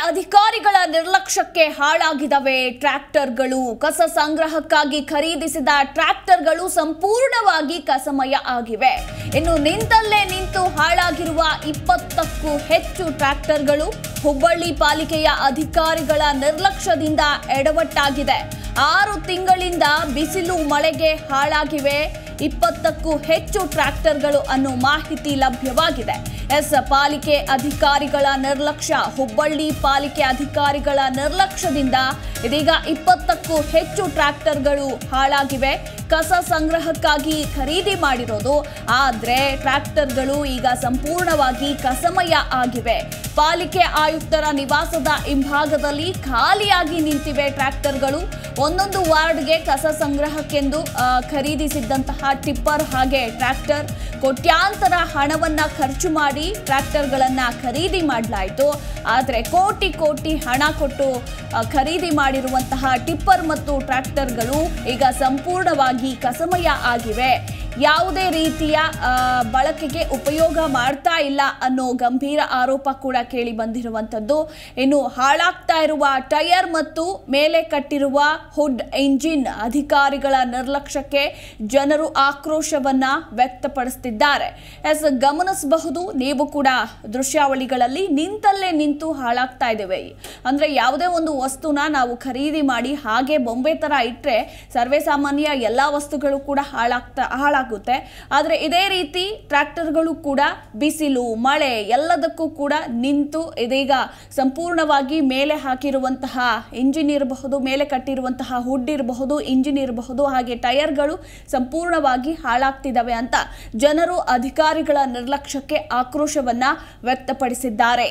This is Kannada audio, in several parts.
ಅಧಿಕಾರಿಗಳ ನಿರ್ಲಕ್ಷ್ಯಕ್ಕೆ ಹಾಳಾಗಿದವೆ ಟ್ರ್ಯಾಕ್ಟರ್ಗಳು ಕಸ ಸಂಗ್ರಹಕ್ಕಾಗಿ ಖರೀದಿಸಿದ ಟ್ರ್ಯಾಕ್ಟರ್ಗಳು ಸಂಪೂರ್ಣವಾಗಿ ಕಸಮಯ ಆಗಿವೆ ಇನ್ನು ನಿಂತಲ್ಲೇ ನಿಂತು ಹಾಳಾಗಿರುವ ಇಪ್ಪತ್ತಕ್ಕೂ ಹೆಚ್ಚು ಟ್ರ್ಯಾಕ್ಟರ್ಗಳು ಹುಬ್ಬಳ್ಳಿ ಪಾಲಿಕೆಯ ಅಧಿಕಾರಿಗಳ ನಿರ್ಲಕ್ಷ್ಯದಿಂದ ಎಡವಟ್ಟಾಗಿದೆ ಆರು ತಿಂಗಳಿಂದ ಬಿಸಿಲು ಮಳೆಗೆ ಹಾಳಾಗಿವೆ ಇಪ್ಪತ್ತಕ್ಕೂ ಹೆಚ್ಚು ಟ್ರ್ಯಾಕ್ಟರ್ಗಳು ಅನ್ನೋ ಮಾಹಿತಿ ಲಭ್ಯವಾಗಿದೆ ಎಸ್ ಪಾಲಿಕೆ ಅಧಿಕಾರಿಗಳ ನಿರ್ಲಕ್ಷ್ಯ ಹುಬ್ಬಳ್ಳಿ ಪಾಲಿಕೆ ಅಧಿಕಾರಿಗಳ ನಿರ್ಲಕ್ಷ್ಯದಿಂದ ಇದೀಗ ಇಪ್ಪತ್ತಕ್ಕೂ ಹೆಚ್ಚು ಟ್ರ್ಯಾಕ್ಟರ್ಗಳು ಹಾಳಾಗಿವೆ ಕಸ ಸಂಗ್ರಹಕ್ಕಾಗಿ ಖರೀದಿ ಮಾಡಿರೋದು ಆದರೆ ಟ್ರ್ಯಾಕ್ಟರ್ಗಳು ಈಗ ಸಂಪೂರ್ಣವಾಗಿ ಕಸಮಯ ಆಗಿವೆ ಪಾಲಿಕೆ ಆಯುಕ್ತರ ನಿವಾಸದ ಹಿಂಭಾಗದಲ್ಲಿ ಖಾಲಿಯಾಗಿ ನಿಂತಿವೆ ಟ್ರ್ಯಾಕ್ಟರ್ಗಳು ಒಂದೊಂದು ವಾರ್ಡ್ಗೆ ಕಸ ಸಂಗ್ರಹಕ್ಕೆಂದು ಆ, ಖರೀದಿಸಿದ್ದಂತಹ ಟಿಪ್ಪರ್ ಹಾಗೆ ಟ್ರ್ಯಾಕ್ಟರ್ ಕೋಟ್ಯಾಂತರ ಹಣವನ್ನ ಖರ್ಚು ಮಾಡಿ ಟ್ರ್ಯಾಕ್ಟರ್ಗಳನ್ನ ಖರೀದಿ ಮಾಡಲಾಯಿತು ಆದರೆ ಕೋಟಿ ಕೋಟಿ ಹಣ ಕೊಟ್ಟು ಆ, ಖರೀದಿ ಮಾಡಿರುವಂತಹ ಟಿಪ್ಪರ್ ಮತ್ತು ಟ್ರ್ಯಾಕ್ಟರ್ಗಳು ಈಗ ಸಂಪೂರ್ಣವಾಗಿ ಕಸಮಯ ಆಗಿವೆ ಯಾವುದೇ ರೀತಿಯ ಆ, ಬಳಕೆಗೆ ಉಪಯೋಗ ಮಾಡ್ತಾ ಇಲ್ಲ ಅನ್ನೋ ಗಂಭೀರ ಆರೋಪ ಕೂಡ ಕೇಳಿ ಬಂದಿರುವಂಥದ್ದು ಇನ್ನು ಹಾಳಾಗ್ತಾ ಇರುವ ಟೈರ್ ಮತ್ತು ಮೇಲೆ ಕಟ್ಟಿರುವ ಹುಡ್ ಇಂಜಿನ್ ಅಧಿಕಾರಿಗಳ ನಿರ್ಲಕ್ಷ್ಯಕ್ಕೆ ಜನರು ಆಕ್ರೋಶವನ್ನ ವ್ಯಕ್ತಪಡಿಸುತ್ತಿದ್ದಾರೆ ಎಸ್ ಗಮನಿಸಬಹುದು ನೀವು ಕೂಡ ದೃಶ್ಯಾವಳಿಗಳಲ್ಲಿ ನಿಂತಲ್ಲೇ ನಿಂತು ಹಾಳಾಗ್ತಾ ಇದ್ದೇವೆ ಅಂದ್ರೆ ಯಾವುದೇ ಒಂದು ವಸ್ತುನ ನಾವು ಖರೀದಿ ಮಾಡಿ ಹಾಗೆ ಬೊಂಬೆ ತರ ಇಟ್ಟರೆ ಸರ್ವೇ ಸಾಮಾನ್ಯ ಎಲ್ಲ ವಸ್ತುಗಳು ಕೂಡ ಹಾಳಾಗ್ತಾ ಹಾಳಾಗುತ್ತೆ ಆದರೆ ಇದೇ ರೀತಿ ಟ್ರ್ಯಾಕ್ಟರ್ಗಳು ಕೂಡ ಬಿಸಿಲು ಮಳೆ ಎಲ್ಲದಕ್ಕೂ ಕೂಡ ನಿಂತು ಇದೀಗ ಸಂಪೂರ್ಣವಾಗಿ ಮೇಲೆ ಹಾಕಿರುವಂತಹ ಇಂಜಿನ್ ಇರಬಹುದು ಮೇಲೆ ಕಟ್ಟಿರುವಂತಹ ಹುಡ್ ಇರಬಹುದು ಇಂಜಿನ್ ಇರಬಹುದು ಹಾಗೆ ಟೈರ್ಗಳು ಸಂಪೂರ್ಣವಾಗಿ ಹಾಳಾಗ್ತಿದ್ದಾವೆ ಅಂತ ಜನರು ಅಧಿಕಾರಿಗಳ ನಿರ್ಲಕ್ಷ್ಯಕ್ಕೆ ಆಕ್ರೋಶವನ್ನ ವ್ಯಕ್ತಪಡಿಸಿದ್ದಾರೆ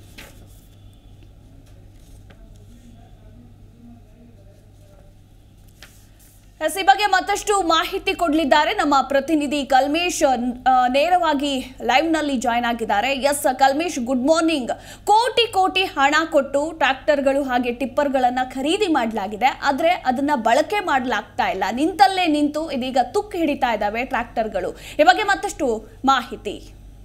ಎಸ್, ಈ ಬಗ್ಗೆ ಮತ್ತಷ್ಟು ಮಾಹಿತಿ ಕೊಡಲಿದ್ದಾರೆ ನಮ್ಮ ಪ್ರತಿನಿಧಿ ಕಲ್ಮೇಶ್ ಆ, ನೇರವಾಗಿ ಲೈವ್ ನಲ್ಲಿ ಜಾಯ್ನ್ ಆಗಿದ್ದಾರೆ ಎಸ್ ಕಲ್ಮೇಶ್ ಗುಡ್ ಮಾರ್ನಿಂಗ್ ಕೋಟಿ ಕೋಟಿ ಹಣ ಕೊಟ್ಟು ಟ್ರ್ಯಾಕ್ಟರ್ಗಳು ಹಾಗೆ ಟಿಪ್ಪರ್ಗಳನ್ನ ಖರೀದಿ ಮಾಡಲಾಗಿದೆ ಆದ್ರೆ ಅದನ್ನ ಬಳಕೆ ಮಾಡಲಾಗ್ತಾ ಇಲ್ಲ ನಿಂತಲ್ಲೇ ನಿಂತು ಇದೀಗ ತುಕ್ಕು ಹಿಡಿತಾ ಇದ್ದಾವೆ ಟ್ರ್ಯಾಕ್ಟರ್ಗಳು ಈ ಬಗ್ಗೆ ಮತ್ತಷ್ಟು ಮಾಹಿತಿ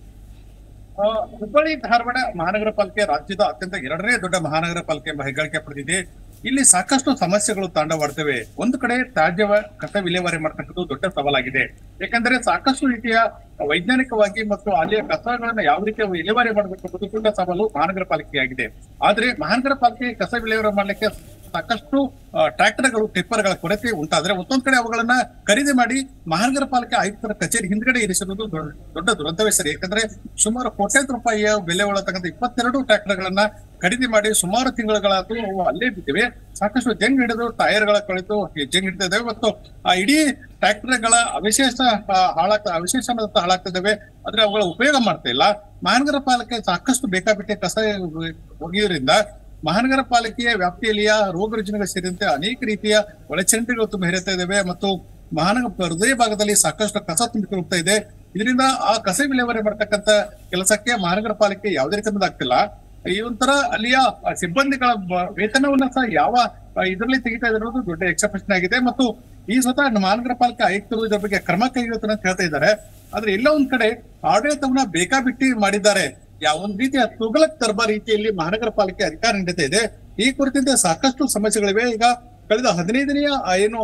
ಆ, ಹುಬ್ಬಳ್ಳಿ ಧಾರವಾಡ ಮಹಾನಗರ ಪಾಲಿಕೆ ರಾಜ್ಯದ ಅತ್ಯಂತ ಎರಡನೇ ದೊಡ್ಡ ಮಹಾನಗರ ಪಾಲಿಕೆ ಎಂಬ ಹೆಗ್ಗಳಿಕೆ ಪಡೆದಿದೆ ಇಲ್ಲಿ ಸಾಕಷ್ಟು ಸಮಸ್ಯೆಗಳು ತಾಂಡವಾಡ್ತವೆ ಒಂದು ಕಡೆ ತ್ಯಾಜ್ಯ ಕಸ ವಿಲೇವಾರಿ ಮಾಡ್ತಕ್ಕಂಥದ್ದು ದೊಡ್ಡ ಸವಾಲಾಗಿದೆ ಯಾಕಂದ್ರೆ ಸಾಕಷ್ಟು ರೀತಿಯ ವೈಜ್ಞಾನಿಕವಾಗಿ ಮತ್ತು ಅಲ್ಲಿಯ ಕಸಗಳನ್ನ ಯಾವ ರೀತಿ ವಿಲೇವಾರಿ ಮಾಡಬೇಕು ಅನ್ನೋದು ದೊಡ್ಡ ಸವಾಲು ಮಹಾನಗರ ಪಾಲಿಕೆಯಾಗಿದೆ ಆದ್ರೆ ಮಹಾನಗರ ಪಾಲಿಕೆ ಕಸ ವಿಲೇವಾರಿ ಮಾಡ್ಲಿಕ್ಕೆ ಸಾಕಷ್ಟು ಟ್ರ್ಯಾಕ್ಟರ್ಗಳು ಟಿಪ್ಪರ್ಗಳ ಕೊರತೆ ಉಂಟಾದ್ರೆ ಮತ್ತೊಂದ್ ಕಡೆ ಅವುಗಳನ್ನ ಖರೀದಿ ಮಾಡಿ ಮಹಾನಗರ ಪಾಲಿಕೆ ಆಯುಕ್ತರ ಕಚೇರಿ ಹಿಂದ್ಗಡೆ ಇರಿಸಿರುವುದು ದೊಡ್ಡ ದೊಡ್ಡ ದುರಂತವೇ ಸರಿ ಯಾಕಂದ್ರೆ ಸುಮಾರು ಕೋಟ್ಯಾಂತರ ರೂಪಾಯಿಯ ಬೆಲೆ ಒಳತಕ್ಕಂಥ ಇಪ್ಪತ್ತೆರಡು ಟ್ರ್ಯಾಕ್ಟರ್ಗಳನ್ನ ಖರೀದಿ ಮಾಡಿ ಸುಮಾರು ತಿಂಗಳುಗಳಾದ್ರೂ ಅವು ಅಲ್ಲೇ ಬಿದ್ದಿವೆ ಸಾಕಷ್ಟು ಜಂಗ್ ಹಿಡಿದು ಟೈರ್ಗಳ ಕಳೆದು ಜಂಗ್ ಹಿಡಿತಾ ಇದ್ದಾವೆ ಮತ್ತು ಆ ಇಡೀ ಟ್ರ್ಯಾಕ್ಟರ್ಗಳ ಅವಶೇಷ ಆ, ಹಾಳಾಗ್ತಾ ಅವಶೇಷ ಅನ್ನೋದು ಹಾಳಾಗ್ತಾ ಇದ್ದಾವೆ ಆದ್ರೆ ಅವುಗಳ ಉಪಯೋಗ ಮಾಡ್ತಾ ಇಲ್ಲ ಮಹಾನಗರ ಪಾಲಿಕೆ ಸಾಕಷ್ಟು ಬೇಕಾಬಿಟ್ಟೆ ಕಸ ಒಗೆಯೋದ್ರಿಂದ ಮಹಾನಗರ ಪಾಲಿಕೆಯ ವ್ಯಾಪ್ತಿಯಲ್ಲಿಯ ರೋಗ ರುಜಿನಗಳು ಸೇರಿದಂತೆ ಅನೇಕ ರೀತಿಯ ಒಳಚರಂಡಿಗಳು ತುಂಬ ಹರಿತಾ ಇದ್ದಾವೆ ಮತ್ತು ಮಹಾನಗರ ಹೃದಯ ಭಾಗದಲ್ಲಿ ಸಾಕಷ್ಟು ಕಸ ತುಂಬಿಕೊಂಡು ಹೋಗ್ತಾ ಇದೆ ಇದರಿಂದ ಆ ಕಸ ವಿಲೇವಾರಿ ಮಾಡ್ತಕ್ಕಂತ ಕೆಲಸಕ್ಕೆ ಮಹಾನಗರ ಪಾಲಿಕೆ ಯಾವುದೇ ರೀತಿಯಿಂದ ಆಗ್ತಿಲ್ಲ ಈ ಒಂಥರ ಅಲ್ಲಿಯ ಸಿಬ್ಬಂದಿಗಳ ಬ- ವೇತನವನ್ನ ಸಹ ಯಾವ ಆ, ಇದರಲ್ಲಿ ತೆಗಿತಾ ಇದ್ದಾರೆ ಅನ್ನೋದು ದೊಡ್ಡ ಯಕ್ಷ ಪ್ರಶ್ನೆ ಆಗಿದೆ ಮತ್ತು ಈ ಸ್ವತಃ ಮಹಾನಗರ ಪಾಲಿಕೆ ಆಯುಕ್ತರು ಇದರ ಬಗ್ಗೆ ಕ್ರಮ ಕೈಗೊಳ್ಳುತ್ತಾರೆ ಅಂತ ಹೇಳ್ತಾ ಇದ್ದಾರೆ ಆದ್ರೆ ಎಲ್ಲ ಒಂದ್ ಕಡೆ ಆಡಳಿತವನ್ನ ಬೇಕಾಬಿಟ್ಟಿ ಮಾಡಿದ್ದಾರೆ ಯಾವ ಒಂದ್ ರೀತಿಯ ತುಗಲಕ್ ದರ್ಬಾ ರೀತಿಯಲ್ಲಿ ಮಹಾನಗರ ಪಾಲಿಕೆ ಅಧಿಕಾರ ನೀಡುತ್ತಾ ಇದೆ ಈ ಕುರಿತಂತೆ ಸಾಕಷ್ಟು ಸಮಸ್ಯೆಗಳಿವೆ ಈಗ ಕಳೆದ ಹದಿನೈದನೆಯ ಆ, ಏನು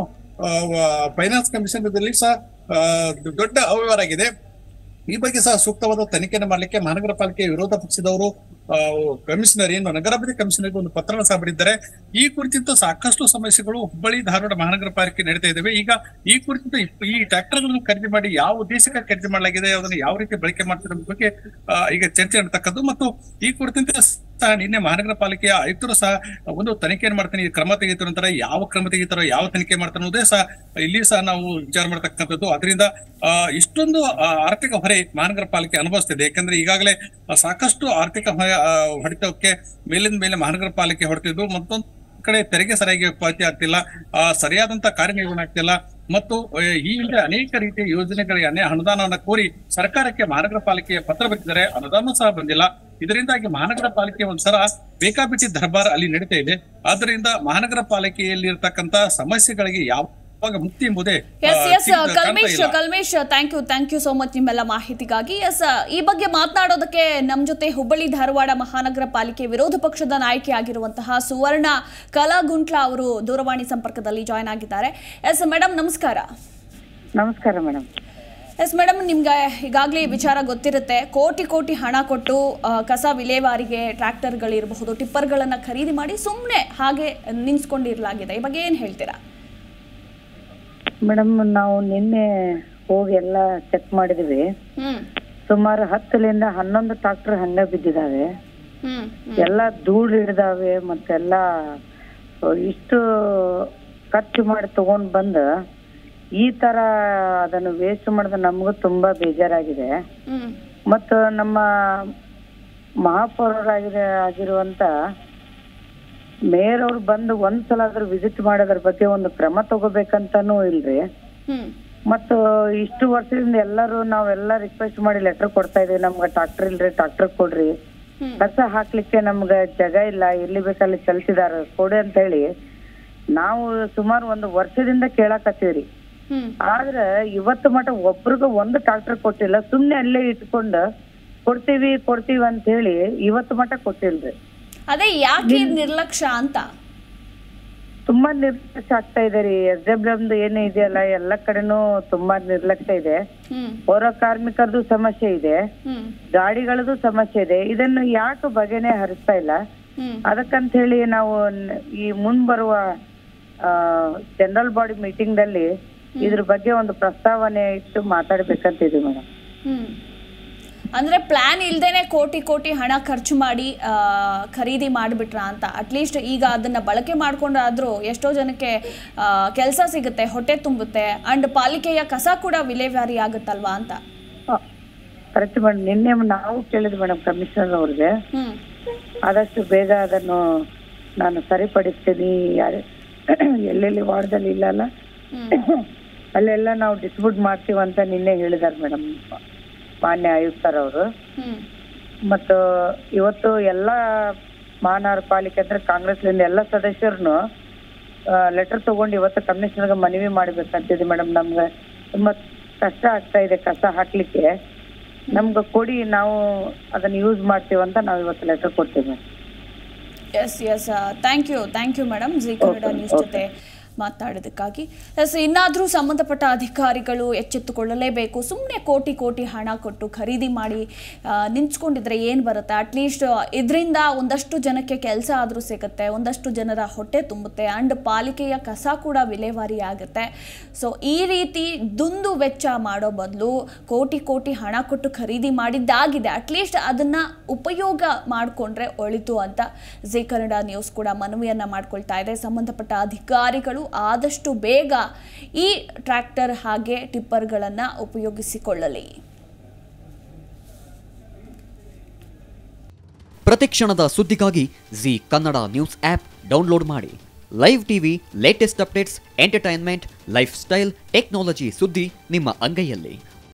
ಫೈನಾನ್ಸ್ ಕಮಿಷನ್ ಸಹ ಆ, ದೊಡ್ಡ ಅವ್ಯವಹಾರ ಆಗಿದೆ ಈ ಬಗ್ಗೆ ಸಹ ಸೂಕ್ತವಾದ ತನಿಖೆಯನ್ನು ಮಾಡಲಿಕ್ಕೆ ಮಹಾನಗರ ಪಾಲಿಕೆ ವಿರೋಧ ಪಕ್ಷದವರು ಆ, ಕಮಿಷನರ್ ಏನು ನಗರಾಭಿವೃದ್ಧಿ ಕಮಿಷನರ್ಗೆ ಒಂದು ಪತ್ರನ ಸಹ ಬರೆದಿದ್ದಾರೆ ಈ ಕುರಿತಂತೆ ಸಾಕಷ್ಟು ಸಮಸ್ಯೆಗಳು ಹುಬ್ಬಳ್ಳಿ ಧಾರವಾಡ ಮಹಾನಗರ ಪಾಲಿಕೆ ನಡೀತಾ ಇದ್ದಾವೆ ಈಗ ಈ ಕುರಿತಂತೆ ಈ ಟ್ರ್ಯಾಕ್ಟರ್ಗಳನ್ನು ಖರೀದಿ ಮಾಡಿ ಯಾವ ಉದ್ದೇಶಕ್ಕೆ ಖರೀದಿ ಮಾಡಲಾಗಿದೆ ಅದನ್ನು ಯಾವ ರೀತಿ ಬಳಕೆ ಮಾಡ್ತಿರೋ ಅನ್ನೋದ್ರ ಬಗ್ಗೆ ಆ, ಈಗ ಚರ್ಚೆ ನಡ್ತಕ್ಕದ್ದು ಮತ್ತು ಈ ಕುರಿತಂತೆ ಸಹ ನಿನ್ನೆ ಮಹಾನಗರ ಪಾಲಿಕೆಯ ಆಯುಕ್ತರು ಸಹ ಒಂದು ತನಿಖೆಯನ್ನು ಮಾಡ್ತೀನಿ ಈ ಕ್ರಮ ತೆಗೆದ ನಂತರ ಯಾವ ಕ್ರಮ ತೆಗಿತಾರೋ ಯಾವ ತನಿಖೆ ಮಾಡ್ತಾರೆ ಅನ್ನೋದೇ ಸಹ ಇಲ್ಲಿ ಸಹ ನಾವು ವಿಚಾರ ಮಾಡ್ತಕ್ಕಂಥದ್ದು ಅದರಿಂದ ಆ, ಇಷ್ಟೊಂದು ಆ, ಆರ್ಥಿಕ ಹೊರೆ ಮಹಾನಗರ ಪಾಲಿಕೆ ಅನುಭವಿಸ್ತಿದೆ ಯಾಕಂದ್ರೆ ಈಗಾಗಲೇ ಆ, ಸಾಕಷ್ಟು ಆರ್ಥಿಕ ಹೊರೆ, ಆ, ಹೊಡೆತಕ್ಕೆ ಮೇಲಿಂದ ಮೇಲೆ ಮಹಾನಗರ ಪಾಲಿಕೆ ಹೊಡೆತಿದ್ದು ಮತ್ತೊಂದು ಕಡೆ ತೆರಿಗೆ ಸರಿಯಾಗಿ ಪಾವತಿ ಆಗ್ತಿಲ್ಲ ಆ, ಸರಿಯಾದಂತ ಕಾರ್ಯನಿರ್ವಹಣೆ ಆಗ್ತಿಲ್ಲ ಮತ್ತು ಆ, ಈ ಹಿಂದೆ ಅನೇಕ ರೀತಿಯ ಯೋಜನೆಗಳಿಗೆ ಅನೇ ಅನುದಾನವನ್ನ ಕೋರಿ ಸರ್ಕಾರಕ್ಕೆ ಮಹಾನಗರ ಪಾಲಿಕೆಯ ಪತ್ರ ಬರೆದಿದ್ದಾರೆ ಅನುದಾನ ಸಹ ಬಂದಿಲ್ಲ ಇದರಿಂದಾಗಿ ಮಹಾನಗರ ಪಾಲಿಕೆ ಒಂದ್ಸಲ ಬೇಕಾಬಿಟ್ಟಿ ದರ್ಬಾರ್ ಅಲ್ಲಿ ನಡೀತಾ ಇದೆ ಆದ್ದರಿಂದ ಮಹಾನಗರ ಪಾಲಿಕೆಯಲ್ಲಿ ಇರ್ತಕ್ಕಂತ ಸಮಸ್ಯೆಗಳಿಗೆ ಯಾವ ಅವಾಗ ಮುಕ್ತಿ ಎಂಬುದೇ ಆ, ಎಸ್ ಎಸ್ ಸಿಗ್ತಾ- ಕಾಣ್ತಾ ಕಲ್ಮೇಶ್ ಇಲ್ಲ. Kalmesh thank you thank you so much ನಿಮ್ಮೆಲ್ಲ ಮಾಹಿತಿಗಾಗಿ ಎಸ್ ಈ ಬಗ್ಗೆ ಮಾತನಾಡೋದಕ್ಕೆ ನಮ್ಮ ಜೊತೆ ಹುಬ್ಬಳ್ಳಿ ಧಾರವಾಡ ಮಹಾನಗರ ಪಾಲಿಕೆ ವಿರೋಧ ಪಕ್ಷದ ನಾಯಕಿ ಆಗಿರುವಂತಹ ಸುವರ್ಣ ಕಲಾಗುಂಟ್ಲ ಅವರು ದೂರವಾಣಿ ಸಂಪರ್ಕದಲ್ಲಿ ಜಾಯ್ನ್ ಆಗಿದ್ದಾರೆ ಎಸ್ ಮೇಡಮ್ ನಮಸ್ಕಾರ ನಮಸ್ಕಾರ ಮೇಡಮ್ ಎಸ್ ಮೇಡಮ್ ನಿಮ್ಗೆ ಈಗಾಗಲೇ ಈ ವಿಚಾರ ಗೊತ್ತಿರುತ್ತೆ ಕೋಟಿ ಕೋಟಿ ಹಣ ಕೊಟ್ಟು ಆ, ಕಸ ವಿಲೇವಾರಿಗೆ ಟ್ರ್ಯಾಕ್ಟರ್ಗಳಿರಬಹುದು ಟಿಪ್ಪರ್ಗಳನ್ನು ಖರೀದಿ ಮಾಡಿ ಸುಮ್ಮನೆ ಹಾಗೆ ನಿನ್ಸ್ಕೊಂಡಿರ್ಲಾಗಿದೆ ಈ ಬಗ್ಗೆ ಏನು ಹೇಳ್ತೀರಾ ಮೇಡಮ್ ನಾವು ನಿನ್ನೆ ಹೋಗಿ ಎಲ್ಲ ಚೆಕ್ ಮಾಡಿದ್ವಿ ಹ್ಮ್ ಸುಮಾರು ಹತ್ತರಿಂದ ಹನ್ನೊಂದು ಟ್ರಾಕ್ಟರ್ ಹಂಗ ಬಿದ್ದಿದಾವೆ ಹ್ಮ್ ಎಲ್ಲ ಧೂಳು ಹಿಡ್ದಾವೆ ಮತ್ತೆಲ್ಲ ಇಷ್ಟು ಖರ್ಚು ಮಾಡಿ ತಗೊಂಡ್ ಬಂದು ಈ ತರ ಅದನ್ನು ವೇಸ್ಟ್ ಮಾಡಿದ್ರೆ ನಮಗೂ ತುಂಬಾ ಬೇಜಾರಾಗಿದೆ ಹ್ಮ್ ಮತ್ತು ನಮ್ಮ ಮಹಾಪೌರರಾಗಿರ ಆಗಿರುವಂತ ಮೇಯರ್ ಅವ್ರು ಬಂದು ಒಂದ್ಸಲ ಆದ್ರೂ ವಿಸಿಟ್ ಮಾಡೋದ್ರ ಬಗ್ಗೆ ಒಂದು ಕ್ರಮ ತಗೋಬೇಕಂತಾನೂ ಇಲ್ರಿ ಹ್ಮ್ ಮತ್ತು ಇಷ್ಟು ವರ್ಷದಿಂದ ಎಲ್ಲರೂ ನಾವೆಲ್ಲ ರಿಕ್ವೆಸ್ಟ್ ಮಾಡಿ ಲೆಟರ್ ಕೊಡ್ತಾ ಇದೀವಿ ನಮ್ಗೆ ಟ್ರಾಕ್ಟರ್ ಇಲ್ರಿ ಟ್ರಾಕ್ಟರ್ ಕೊಡ್ರಿ ಹ್ಮ್ ಕಸ ಹಾಕ್ಲಿಕ್ಕೆ ನಮ್ಗೆ ಜಾಗ ಇಲ್ಲ ಎಲ್ಲಿ ಬೇಕಲ್ಲಿ ಚಲ್ತಿದಾರ ಕೊಡಿ ಅಂತ ಹೇಳಿ ನಾವು ಸುಮಾರು ಒಂದು ವರ್ಷದಿಂದ ಕೇಳಾಕತ್ತೀವ್ರಿ ಹ್ಮ್ ಆದ್ರೆ ಇವತ್ತು ಮಟ ಒಬ್ರಿಗೂ ಒಂದು ಟ್ರಾಕ್ಟರ್ ಕೊಟ್ಟಿಲ್ಲ ಸುಮ್ನೆ ಅಲ್ಲೇ ಇಟ್ಕೊಂಡು ಕೊಡ್ತೀವಿ ಕೊಡ್ತೀವಿ ಅಂತ ಹೇಳಿ ಇವತ್ತು ಮಟ ಕೊಟ್ಟಿಲ್ರಿ ಅದೇ ಯಾಕೆ ಈ ನಿರ್ಲಕ್ಷ್ಯ ಅಂತ ತುಂಬಾ ನಿರ್ಲಕ್ಷ್ಯ ಆಗ್ತಾ ಇದೆ ರೀ ಎಸ್ ಡಬ್ಲ್ಯೂ ಏನು ಇದೆಯಲ್ಲ ಎಲ್ಲ ಕಡೆನೂ ತುಂಬಾ ನಿರ್ಲಕ್ಷ್ಯ ಇದೆ ಹ್ಮ್ ಪೌರ ಕಾರ್ಮಿಕರದು ಸಮಸ್ಯೆ ಇದೆ ಹ್ಮ್ ಗಾಡಿಗಳದ್ದು ಸಮಸ್ಯೆ ಇದೆ ಇದನ್ನು ಯಾಕೆ ಬಗೆನೆ ಹರಿಸ್ತಾ ಇಲ್ಲ ಹ್ಮ್ ಅದಕ್ಕಂತ ಹೇಳಿ ನಾವು ನ- ಈ ಮುಂಬರುವ ಜನರಲ್ ಬಾಡಿ ಮೀಟಿಂಗ್ ದಲ್ಲಿ ಇದ್ರ ಬಗ್ಗೆ ಒಂದು ಪ್ರಸ್ತಾವನೆ ಇಟ್ಟು ಮಾತಾಡ್ಬೇಕಂತಿದ್ವಿ ಮೇಡಮ್ ಹ್ಮ್ ಅಂದ್ರೆ ಪ್ಲಾನ್ ಇಲ್ದೇನೆ ಕೋಟಿ ಕೋಟಿ ಹಣ ಖರ್ಚು ಮಾಡಿ ಆ, ಖರೀದಿ ಮಾಡಿಬಿಟ್ರ ಅಂತ ಅಟ್ಲೀಸ್ಟ್ ಈಗ ಅದನ್ನ ಬಳಕೆ ಮಾಡ್ಕೊಂಡಾದ್ರೂ ಎಷ್ಟೋ ಜನಕ್ಕೆ ಕೆಲಸ ಸಿಗುತ್ತೆ ಹೊಟ್ಟೆ ತುಂಬುತ್ತೆ ಅಂಡ್ ಪಾಲಿಕೆಯ ಕಸ ಕೂಡ ವಿಲೇವಾರಿ ಆಗುತ್ತಲ್ವಾ ಅಂತ ಕರೆಕ್ಟ್ ಮೇಡಮ್ ನಿನ್ನೆ ನಾವು ಕೇಳಿದ್ವಿ ಮೇಡಮ್ ಕಮಿಷನರ್ ಅವ್ರಿಗೆ ಹ್ಮ್ ಆದಷ್ಟು ಬೇಗ ಅದನ್ನು ನಾನು ಸರಿಪಡಿಸ್ತೀನಿ ಯಾರು ಎಲ್ಲೆಲ್ಲಿ ವಾರ್ಡಲ್ಲಿ ಇಲ್ಲಲ್ಲ ಹ್ಮ್ ಅಲ್ಲೆಲ್ಲ ನಾವು ಡಿಸ್ಟ್ರಿಬ್ಯೂಟ್ ಮಾಡ್ತೀವಿ ಅಂತ ನಿನ್ನೆ ಹೇಳಿದಾರೆ ಮೇಡಮ್ ಮಾನ್ಯ ಆಯುಕ್ತರವರು ಹ್ಮ್ ಮತ್ತು ಇವತ್ತು ಎಲ್ಲ ಮಹಾನಗರ ಪಾಲಿಕೆ ಅಂದ್ರೆ ಕಾಂಗ್ರೆಸ್ಲಿಂದ ಎಲ್ಲ ಸದಸ್ಯರನ್ನು ಲೆಟರ್ ತಗೊಂಡು ಇವತ್ತು ಕಮಿಷನರ್ಗೆ ಮನವಿ ಮಾಡ್ಬೇಕಂತಿದೆ ಮೇಡಮ್ ನಮ್ಗೆ ತುಂಬಾ ಕಷ್ಟ ಆಗ್ತಾ ಇದೆ ಕಸ ಹಾಕ್ಲಿಕ್ಕೆ ನಮ್ಗೆ ಕೊಡಿ ನಾವು ಅದನ್ನ ಯೂಸ್ ಮಾಡ್ತೀವಿ ಅಂತ ನಾವು ಇವತ್ತು ಲೆಟರ್ ಕೊಡ್ತೀವಿ madam yes yes thank you thank you madam Zee Kannada news ಜೊತೆ ಮಾತಾಡೋದಕ್ಕಾಗಿ ಎಸ್ ಇನ್ನಾದರೂ ಸಂಬಂಧಪಟ್ಟ ಅಧಿಕಾರಿಗಳು ಎಚ್ಚೆತ್ತುಕೊಳ್ಳಲೇಬೇಕು ಸುಮ್ಮನೆ ಕೋಟಿ ಕೋಟಿ ಹಣ ಕೊಟ್ಟು ಖರೀದಿ ಮಾಡಿ ಆ, ನಿಂತ್ಕೊಂಡಿದ್ರೆ ಏನು ಬರುತ್ತೆ ಅಟ್ಲೀಸ್ಟ್ ಇದರಿಂದ ಒಂದಷ್ಟು ಜನಕ್ಕೆ ಕೆಲಸ ಆದರೂ ಸಿಗುತ್ತೆ ಒಂದಷ್ಟು ಜನರ ಹೊಟ್ಟೆ ತುಂಬುತ್ತೆ ಆ್ಯಂಡ್ ಪಾಲಿಕೆಯ ಕಸ ಕೂಡ ವಿಲೇವಾರಿ ಆಗುತ್ತೆ ಸೊ ಈ ರೀತಿ ದುಂದು ವೆಚ್ಚ ಮಾಡೋ ಬದಲು ಕೋಟಿ ಕೋಟಿ ಹಣ ಕೊಟ್ಟು ಖರೀದಿ ಮಾಡಿದ್ದಾಗಿದೆ ಅಟ್ಲೀಸ್ಟ್ ಅದನ್ನು ಉಪಯೋಗ ಮಾಡಿಕೊಂಡ್ರೆ ಒಳಿತು ಅಂತ ಜಿ ಕನ್ನಡ ನ್ಯೂಸ್ ಕೂಡ ಮನವಿಯನ್ನು ಮಾಡ್ಕೊಳ್ತಾ ಇದೆ ಸಂಬಂಧಪಟ್ಟ ಅಧಿಕಾರಿಗಳು ಆದಷ್ಟು ಬೇಗ ಈ ಟ್ರ್ಯಾಕ್ಟರ್ ಹಾಗೆ ಟಿಪ್ಪರ್ಗಳನ್ನು ಉಪಯೋಗಿಸಿಕೊಳ್ಳಲಿ ಪ್ರತಿಕ್ಷಣದ ಸುದ್ದಿಗಾಗಿ Zee Kannada news app download ಮಾಡಿ live TV latest updates entertainment lifestyle technology ಸುದ್ದಿ ನಿಮ್ಮ ಅಂಗೈಯಲ್ಲಿ